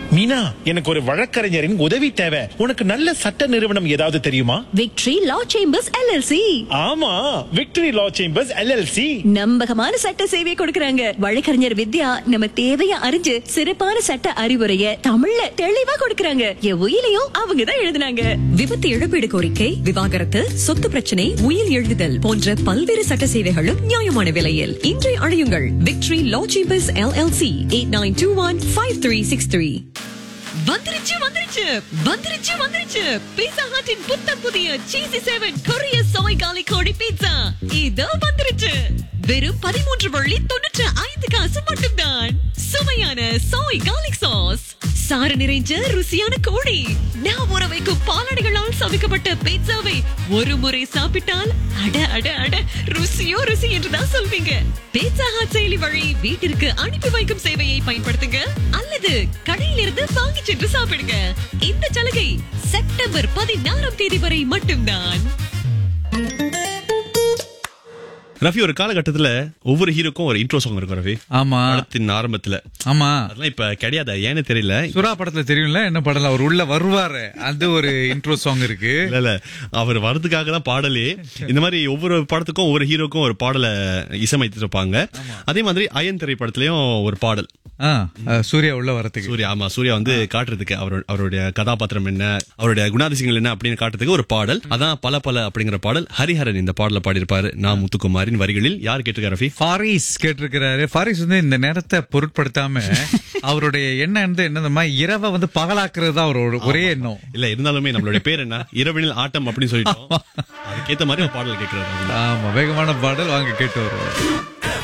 மீனா எனக்கு ஒரு வழக்கறிஞரின் உதவி தேவை உனக்கு நல்ல சட்ட நிறுவனம் ஏதாவது தெரியுமா விக்டரி லா சேம்பர்ஸ் எல்எல்சி ஆமா விக்டரி லா சேம்பர்ஸ் எல்எல்சி நம்பகமான சட்ட சேவை கொடுக்கறாங்க வழக்கறிஞர் வித்யா நம்ம தேவைய அறிஞ்சு சிறப்பான சட்ட அறிவுரைய தமிழ்ல தெளிவா கொடுக்கறாங்க என் உயிலையும் அவங்க தான் எழுதுனாங்க விபத்து இழப்பீடு கோரிக்கை விவாகரத்து சொத்து பிரச்சனை உயில் எழுதுதல் போன்ற பல்வேறு சட்ட சேவைகளும் நியாயமான விலையில் இன்றை அழையுங்கள் Victory law chambers LLC eight nine two one five three six three வந்துருச்சு வந்துருச்சு வந்துருச்சு வந்துருச்சு பீட்சா ஹட்டின் புத்தம் புதிய சீசி செவன் கொரிய சோய் காலி கோழி பீட்சா இதோ வந்துருச்சு வெறும் பதிமூன்று வள்ளி தொண்ணூற்று ஐந்து காசு மட்டும்தான் சுவையான சோய் கார்லிக் சாஸ் சாறு நிறைஞ்ச ருசியான கோழி நான் ஊற வைக்கும் பாலாடைகளால் சமைக்கப்பட்ட பீட்சாவை ஒரு முறை சாப்பிட்டால் அட அட அட ருசியோ ருசி என்றுதான் சொல்வீங்க பீட்சா ஹாட் செயலி வழி வீட்டிற்கு அனுப்பி வைக்கும் சேவையை பயன்படுத்துங்க அல்லது கடையிலிருந்து வாங்கி சென்று சாப்பிடுங்க இந்த சலுகை செப்டம்பர் பதினாறாம் தேதி வரை மட்டும்தான் ரஃபி ஒரு காலகட்டத்துல ஒவ்வொரு ஹீரோக்கும் ஒரு இன்ட்ரோ சாங் இருக்கும் ரஃபி ஆமா படத்தின் ஆரம்பத்துல ஆமா அதெல்லாம் இப்ப கிடையாது ஏன்னு தெரியல சுறா படத்துல தெரியும்ல என்ன படல அவர் உள்ள வருவாரு அது ஒரு இன்ட்ரோ சாங் இருக்கு இல்ல இல்ல அவர் வரதுக்காக தான் பாடலே இந்த மாதிரி ஒவ்வொரு படத்துக்கும் ஒவ்வொரு ஹீரோக்கும் ஒரு பாடலை இசையமைத்திருப்பாங்க அதே மாதிரி அயன் திரைப்படத்திலயும் ஒரு பாடல் ஆ, அஹ், சூர்யா உள்ள வரதுக்கு சூர்யா ஆமா சூர்யா வந்து காட்டுறதுக்கு அவரோட அவருடைய கதாபாத்திரம் என்ன அவருடைய குணாதிசயங்கள் என்ன அப்படின்னு காட்டுறதுக்கு ஒரு பாடல் அதான் பல பல அப்படிங்கிற பாடல் ஹரிஹரன் இந்த பாடல பாடியிருப்பாரு நான் முத்துக்குமாரின் வரிகளில் யார் கேட்டிருக்காரு ரஃபி ஃபாரிஸ் கேட்டிருக்கிறாரு ஃபாரிஸ் வந்து இந்த நேரத்தை பொருட்படுத்தாம அவருடைய எண்ணம் வந்து என்னதுமா இரவை வந்து பகலாக்குறது தான் அவரோட ஒரே எண்ணம் இல்ல இருந்தாலுமே நம்மளுடைய பேர் என்ன இரவினில் ஆட்டம் அப்படின்னு சொல்லிட்டோம் அதுக்கேத்த மாதிரி ஒரு பாடல் கேட்கிறாரு ஆமா வேகமான பாடல் வாங்க கேட்டு வருவோம்